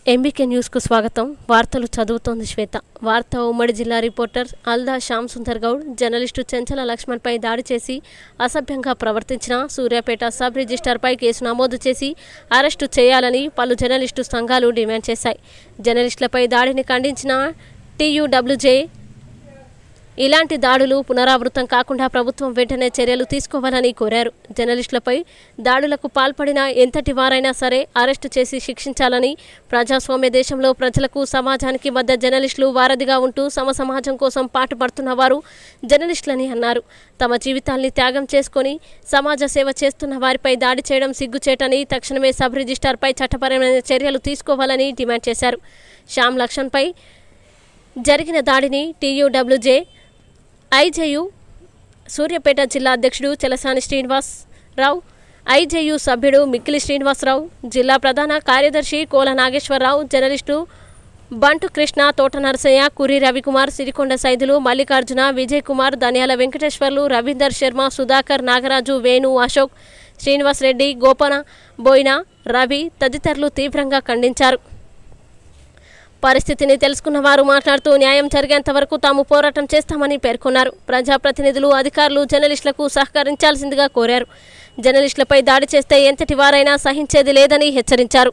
MBK న్యూస్కు స్వాగతం వార్తలు చదువుతోంది శ్వేత వార్త ఉమ్మడి జిల్లా రిపోర్టర్ అల్దా శ్యామ్ సుందర్ గౌడ్ జర్నలిస్టు చెంచల లక్ష్మణ్పై దాడి చేసి అసభ్యంగా ప్రవర్తించిన సూర్యాపేట సబ్ రిజిస్టార్పై కేసు నమోదు చేసి అరెస్టు చేయాలని పలు జర్నలిస్టు సంఘాలు డిమాండ్ చేశాయి జర్నలిస్టులపై దాడిని ఖండించిన టీయూడబ్ల్యూజే ఇలాంటి దాడులు పునరావృతం కాకుండా ప్రభుత్వం వెంటనే చర్యలు తీసుకోవాలని కోరారు జర్నలిస్టులపై దాడులకు పాల్పడిన ఎంతటి వారైనా సరే అరెస్టు చేసి శిక్షించాలని ప్రజాస్వామ్య దేశంలో ప్రజలకు సమాజానికి మధ్య జర్నలిస్టులు వారధిగా ఉంటూ సమ సమాజం కోసం పాటుపడుతున్న వారు జర్నలిస్టులని అన్నారు తమ జీవితాల్ని త్యాగం చేసుకొని సమాజ సేవ చేస్తున్న వారిపై దాడి చేయడం సిగ్గుచేటని తక్షణమే సబ్ రిజిస్టార్పై చట్టపరమైన చర్యలు తీసుకోవాలని డిమాండ్ చేశారు శ్యామ్ లక్ష్మణ్పై జరిగిన దాడిని టీయూడబ్ల్యూజే ఐజేయు సూర్యాపేట జిల్లా అధ్యక్షుడు చెలసాని శ్రీనివాస్ రావు ఐజేయు సభ్యుడు మిక్కిలి శ్రీనివాసరావు జిల్లా ప్రధాన కార్యదర్శి కోల నాగేశ్వరరావు జర్నలిస్టు బంటు కృష్ణ తోట నరసయ్య కురి రవికుమార్ సిరికొండ సైదులు మల్లికార్జున విజయ్ కుమార్ ధనియాల వెంకటేశ్వర్లు రవీందర్ శర్మ సుధాకర్ నాగరాజు వేణు అశోక్ శ్రీనివాస్ రెడ్డి గోపన బోయిన రవి తదితరులు తీవ్రంగా ఖండించారు పరిస్థితిని తెలుసుకున్న వారు మాట్లాడుతూ న్యాయం జరిగేంత వరకు తాము పోరాటం చేస్తామని పేర్కొన్నారు ప్రజాప్రతినిధులు అధికారులు జర్నలిస్టులకు సహకరించాల్సిందిగా కోరారు జర్నలిస్టులపై దాడి చేస్తే ఎంతటి వారైనా సహించేది లేదని హెచ్చరించారు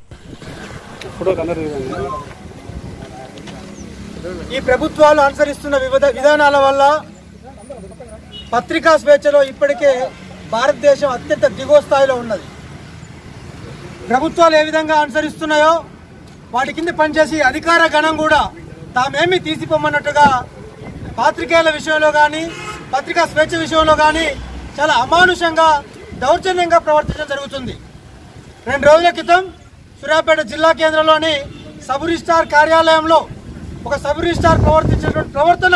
ఈ ప్రభుత్వాలు అనుసరిస్తున్న వివిధ విధానాల వల్ల పత్రికా స్వేచ్ఛలో ఇప్పటికే భారతదేశం అత్యంత దిగువ స్థాయిలో ఉన్నది ప్రభుత్వాలు ఏ విధంగా అనుసరిస్తున్నాయో వాటి కింద పనిచేసి అధికార గణం కూడా తామేమి తీసిపోమన్నట్టుగా పాత్రికేయుల విషయంలో కానీ పత్రికా స్వేచ్ఛ విషయంలో కానీ చాలా అమానుషంగా దౌర్జన్యంగా ప్రవర్తించడం జరుగుతుంది రెండు రోజుల క్రితం సూర్యాపేట జిల్లా కేంద్రంలోని సబ్ రిజిస్టార్ కార్యాలయంలో ఒక సబ్ రిజిస్టార్ ప్రవర్తించినటువంటి ప్రవర్తన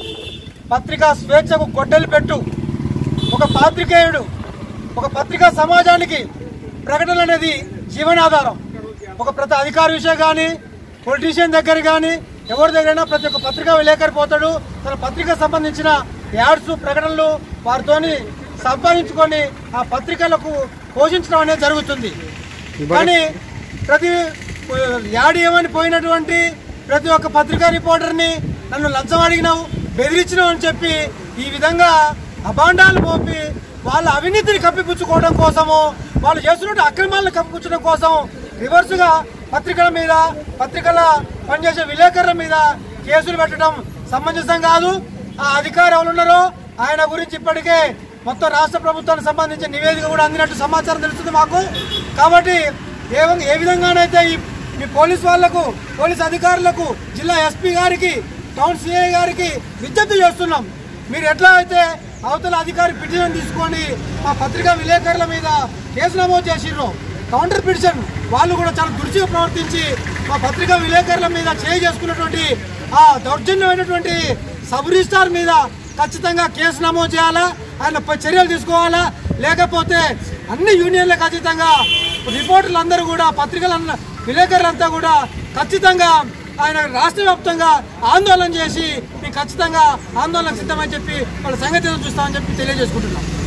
పత్రికా స్వేచ్ఛకు గొడ్డలు పెట్టు ఒక పాత్రికేయుడు ఒక పత్రికా సమాజానికి ప్రకటన అనేది జీవనాధారం ఒక ప్రతి అధికారి విషయం కానీ పొలిటీషియన్ దగ్గర కానీ ఎవరి దగ్గరైనా ప్రతి ఒక్క పత్రికా విలేకరి పోతాడు తన పత్రికకు సంబంధించిన యాడ్స్ ప్రకటనలు వారితోని సంపాదించుకొని ఆ పత్రికలకు పోషించడం అనేది జరుగుతుంది కానీ ప్రతి యాడ్ ఏమని పోయినటువంటి ప్రతి ఒక్క పత్రికా రిపోర్టర్ని నన్ను లంచం అడిగినావు బెదిరించినావు అని చెప్పి ఈ విధంగా అభాండాలు మోపి వాళ్ళ అవినీతిని కప్పిపుచ్చుకోవడం కోసము వాళ్ళు చేస్తున్న అక్రమాలను కప్పిపుచ్చడం కోసం రివర్స్గా పత్రికల మీద పత్రికల పనిచేసే విలేకరుల మీద కేసులు పెట్టడం సమంజసం కాదు ఆ అధికారి ఎవరున్నారో ఆయన గురించి ఇప్పటికే మొత్తం రాష్ట్ర ప్రభుత్వానికి సంబంధించిన నివేదిక కూడా అందినట్టు సమాచారం తెలుస్తుంది మాకు కాబట్టి ఏ వం- ఏ విధంగానైతే ఈ ఈ పోలీస్ వాళ్లకు పోలీస్ అధికారులకు జిల్లా ఎస్పీ గారికి టౌన్ సిఐ గారికి విజ్ఞప్తి చేస్తున్నాం మీరు ఎట్లా అయితే అవతల అధికారి పిటిషన్ తీసుకొని మా పత్రికా విలేకరుల మీద కేసు నమోదు చేసిర్రు కౌంటర్ పిటిషన్ వాళ్ళు కూడా చాలా దుర్చిగా ప్రవర్తించి మా పత్రికా విలేకరుల మీద చేయి చేసుకున్నటువంటి ఆ దౌర్జన్యమైనటువంటి సబ్ రిజిస్టార్ మీద ఖచ్చితంగా కేసు నమోదు చేయాలా ఆయన పై చర్యలు తీసుకోవాలా లేకపోతే అన్ని యూనియన్లకు ఖచ్చితంగా రిపోర్టర్లు అందరూ కూడా పత్రికల విలేకరులంతా కూడా ఖచ్చితంగా ఆయన రాష్ట్ర వ్యాప్తంగా ఆందోళన చేసి మేము ఖచ్చితంగా ఆందోళనకు సిద్ధమని చెప్పి వాళ్ళ సంగతి చూస్తామని చెప్పి తెలియజేసుకుంటున్నాం